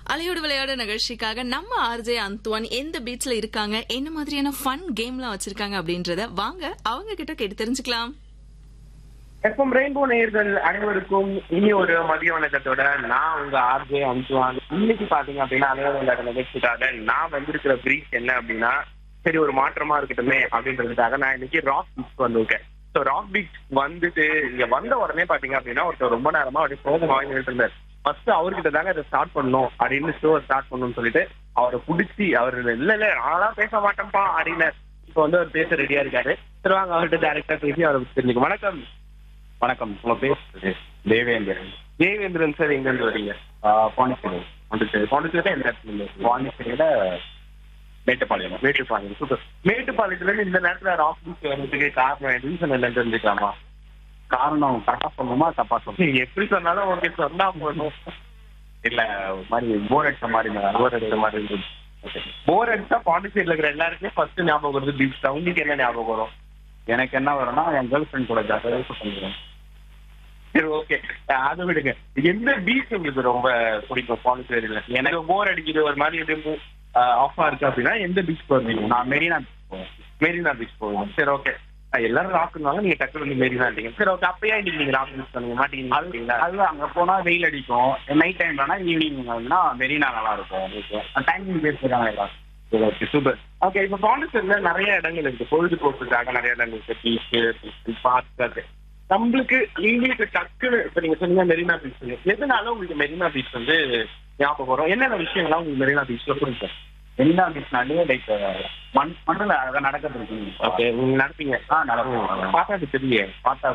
அலையோடு விளையாட நிகழ்ச்சிக்காக நம்ம ஆர்ஜே அந்துவான் எந்த பீச்ல இருக்காங்க என்ன மாதிரியான ஃபன் கேம்லாம் வச்சிருக்காங்க அப்படின்றத வாங்க அவங்க கிட்ட கேட்டு தெரிஞ்சுக்கலாம் எஃப்எம் ரெயின்போ நேயர்கள் அனைவருக்கும் இனி ஒரு மதிய வணக்கத்தோட நான் உங்க ஆர்ஜே அனுப்புவாங்க இன்னைக்கு பாத்தீங்க அப்படின்னா அனைவரும் விளையாட நிகழ்ச்சிக்காக நான் வந்திருக்கிற பிரீஃப் என்ன அப்படின்னா சரி ஒரு மாற்றமா இருக்கட்டுமே அப்படின்றதுக்காக நான் இன்னைக்கு ராக் பீச் வந்திருக்கேன் ஸோ ராக் பீச் வந்துட்டு இங்க வந்த உடனே பாத்தீங்க அப்படின்னா ஒருத்தர் ரொம்ப நேரமா அப்படியே சோகம் வாங்கிட்டு இருந்தார் ஃபர்ஸ்ட் அவர்கிட்ட தாங்க இதை ஸ்டார்ட் பண்ணணும் அப்படின்னு ஷோ ஸ்டார்ட் பண்ணணும்னு சொல்லிட்டு அவரை பிடிச்சி அவர் இல்ல இல்ல நான்லாம் பேச மாட்டேன்ப்பா அப்படின்னு இப்போ வந்து அவர் பேச ரெடியா இருக்காரு சரி வாங்க அவர்கிட்ட டேரக்டா பேசி அவரை தெரிஞ்சுக்க வணக்கம் வணக்கம் உங்க பேர் தேவேந்திரன் தேவேந்திரன் சார் எங்க இருந்து வரீங்க ஆஹ் பாண்டிச்சேரி பாண்டிச்சேரி பாண்டிச்சேரி எந்த இடத்துல இருந்து பாண்டிச்சேரியில மேட்டுப்பாளையம் மேட்டுப்பாளையம் சூப்பர் மேட்டுப்பாளையத்துல இருந்து இந்த நேரத்துல ஆஃபீஸ் வர்றதுக்கு காரணம் ரீசன் என்னன்னு தெரிஞ்சுக்கலாமா காரணம் கரெக்டா சொல்லணுமா தப்பா சொல்லணும் நீங்க எப்படி சொன்னாலும் ஓகே சொன்னா போதும் இல்ல ஒரு மாதிரி போர் அடிச்ச மாதிரி போர் அடிச்ச மாதிரி இருந்துச்சு போர் அடிச்சா பாண்டிச்சேரியில இருக்கிற எல்லாருக்குமே ஃபர்ஸ்ட் ஞாபகம் வருது பீச் தான் உங்களுக்கு என்ன ஞாபகம் வரும் எனக்கு என்ன வரும்னா என் கேர்ள் ஃப்ரெண்ட் கூட ஜாலியாக பண்ணிடுவேன் சரி ஓகே அதை விடுங்க எந்த பீச் உங்களுக்கு ரொம்ப பிடிக்கும் பாண்டிச்சேரியில எனக்கு போர் அடிக்குது ஒரு மாதிரி எதுவும் ஆஃபா இருக்கு அப்படின்னா எந்த பீச் போவீங்க நான் மெரினா போவேன் மெரினா பீச் போவோம் சரி ஓகே எல்லாரும் ராக்குனாங்க நீங்க டக்குனு வந்து மெரினா இருந்தீங்க சரி ஓகே அப்பயே இன்னைக்கு நீங்க ராக் யூஸ் பண்ணுங்க மாட்டீங்க அது அது அங்க போனா வெயில் அடிக்கும் நைட் டைம்லனா ஈவினிங் வந்துன்னா மெரினா நல்லா இருக்கும் டைமிங் பேசுறாங்க எல்லாரும் ஓகே சூப்பர் ஓகே இப்போ பாண்டிச்சேரியில நிறைய இடங்கள் இருக்கு பொழுதுபோக்குக்காக நிறைய இடங்கள் இருக்கு பீச் பார்க் அது நம்மளுக்கு உங்களுக்கு டக்குன்னு இப்ப நீங்க சொன்னீங்க மெரினா பீச் எதனால உங்களுக்கு மெரினா பீச் வந்து ஞாபகம் வரும் என்னென்ன விஷயங்கள்லாம் உங்களுக்கு மெரினா பீச்ல புரியும் மெரினா பீச்னாலே லைக் மண் மண்ணுல அழகா நடக்கிறது ஓகே நீங்க நடப்பீங்க ஆ நடக்கும் பார்த்தா அது தெரியும் பார்த்தா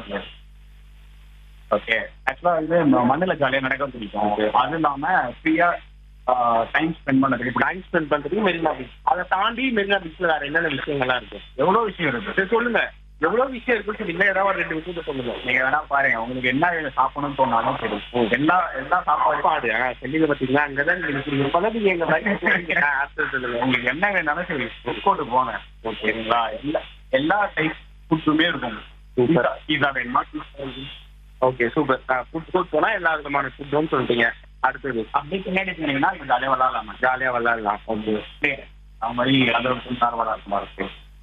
ஓகே ஆக்சுவலா வந்து ம- மண்ணுல ஜாலியா நடக்க பிடிக்கும் அது இல்லாம ஃப்ரீயா டைம் ஸ்பெண்ட் பண்ணதுக்கு இப்படி டைம் ஸ்பெண்ட் பண்றதுக்கு மெரினா பீச் அதை தாண்டி மெரினா பீச்ல வேற என்னென்ன விஷயங்கள்லாம் இருக்கு எவ்வளவு விஷயம் இருக்கு சரி சொல்லுங்க எவ்வளவு விஷயம் இருக்குன்னு சொன்னீங்கன்னா ஏதாவது ஒரு ரெண்டு விஷயத்த சொல்லுங்க நீங்க வேணா பாருங்க உங்களுக்கு என்ன வேலை சாப்பிடணும்னு தோணாலும் சரி எல்லா எல்லா சாப்பாடு சாப்பாடு செல்லிங்க பாத்தீங்களா அங்கதான் நீங்க இருக்கீங்க பக்கத்துக்கு எங்க பையன் ஆன்சர் சொல்லுங்க உங்களுக்கு என்ன வேணாலும் சரி ஃபுட் கோர்ட்டு போங்க ஓகேங்களா எல்லா எல்லா டைப் ஃபுட்டுமே இருக்கும் Super. பீஸா வேணுமா ஓகே சூப்பர் ஃபுட் கோர்ட் போனா எல்லா விதமான ஃபுட்டும் சொல்லிட்டீங்க அடுத்தது அப்படியே பின்னாடி போனீங்கன்னா இது ஜாலியா விளாடலாமா ஜாலியா விளையாடலாம் ஓகே அது மாதிரி அதோட புதுசாக விளாடுமா இருக்கு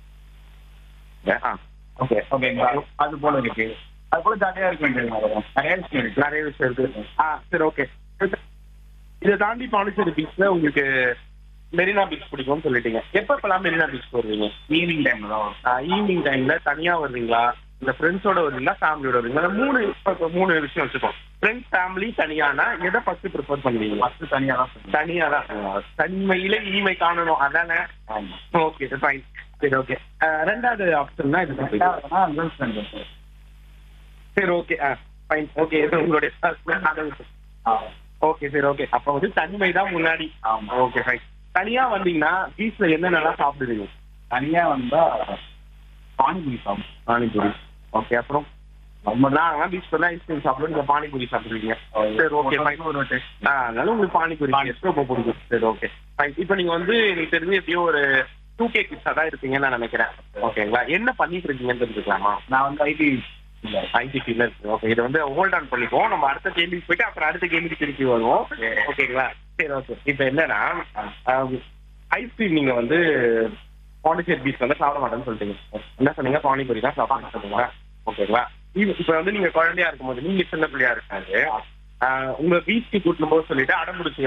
ஓகே ஓகேங்களா அது போல இருக்கு அது போல ஜாலியா இருக்க வேண்டியது வரும் நிறைய விஷயம் இருக்கு நிறைய விஷயம் இருக்கு ஆ சரி ஓகே இதை தாண்டி பாண்டிச்சேரி பீச்ல உங்களுக்கு மெரினா பீச் பிடிக்கும்னு சொல்லிட்டீங்க எப்ப எப்பெல்லாம் மெரினா பீச் போடுவீங்க ஈவினிங் டைம்ல தான் வரும் ஈவினிங் டைம்ல தனியா வருவீங்களா இல்ல ஃப்ரெண்ட்ஸோட வருவீங்களா ஃபேமிலியோட வருவீங்களா இந்த மூணு இப்ப இப்ப மூணு விஷயம் வச்சுக்கோம் ஃப்ரெண்ட்ஸ் ஃபேமிலி தனியானா எதை ஃபர்ஸ்ட் ப்ரிஃபர் பண்ணுவீங்க ஃபர்ஸ்ட் தனியா தான் சொல்லுவேன் தனியா தான் தனிமையில இனிமை காணணும் அதானே ஆமா ஓகே ஃபைன் சரி ஓகே ரெண்டாவது ஆப்ஷன் தான் இது ரெண்டாவதுனா கேர்ள் ஃப்ரெண்ட் இருக்கு சரி ஓகே ஃபைன் ஓகே இது உங்களுடைய ஓகே சரி ஓகே அப்ப வந்து தனிமை தான் முன்னாடி ஆமா ஓகே ஃபைன் தனியா வந்தீங்கன்னா பீச்ல என்னென்னலாம் சாப்பிடுவீங்க தனியா வந்தா பானிபூரி சாப்பிடும் பானிபூரி ஓகே அப்புறம் நம்ம நான் பீச் போனா ஐஸ்கிரீம் சாப்பிடுவோம் நீங்க பானிபூரி சாப்பிடுவீங்க சரி ஓகே ஃபைன் ஒரு டேஸ்ட் ஆ அதனால உங்களுக்கு பானிபூரி டேஸ்ட் ரொம்ப பிடிக்கும் சரி ஓகே ஃபைன் இப்போ நீங்க வந்து எனக்கு தெரிஞ்சு எப்படியும் ஒரு டூ கே கிட்ஸா தான் இருப்பீங்கன்னு நான் நினைக்கிறேன் ஓகேங்களா என்ன பண்ணிட்டு இருக்கீங்கன்னு தெரிஞ்சுக்கலாமா நான் வந்து ஐடி இல்ல ஐடி ஃபீல்ட்ல இருக்கு ஓகே இதை வந்து ஹோல்ட் ஆன் பண்ணிக்குவோம் நம்ம அடுத்த கேள்விக்கு போயிட்டு அப்புறம் அடுத்த கேள்விக்கு திருப்பி வருவோம் ஓகேங்களா சரி ஓகே இப்போ என்னன்னா ஐஸ்கிரீம் நீங்க வந்து பாண்டிச்சேரி பீச் வந்து சாப்பிட மாட்டேன்னு சொல்லிட்டீங்க என்ன சொன்னீங்க பானிபூரி தான் சாப்பிட சொல்லுங்களா ஓகேங்களா இது இப்போ வந்து நீங்க குழந்தையா இருக்கும்போது நீங்க சின்ன பிள்ளையா இருக்காது ஆஹ் உங்க பீச்சுக்கு கூட்டிட்டு போக சொல்லிட்டு அடம் பிடிச்சி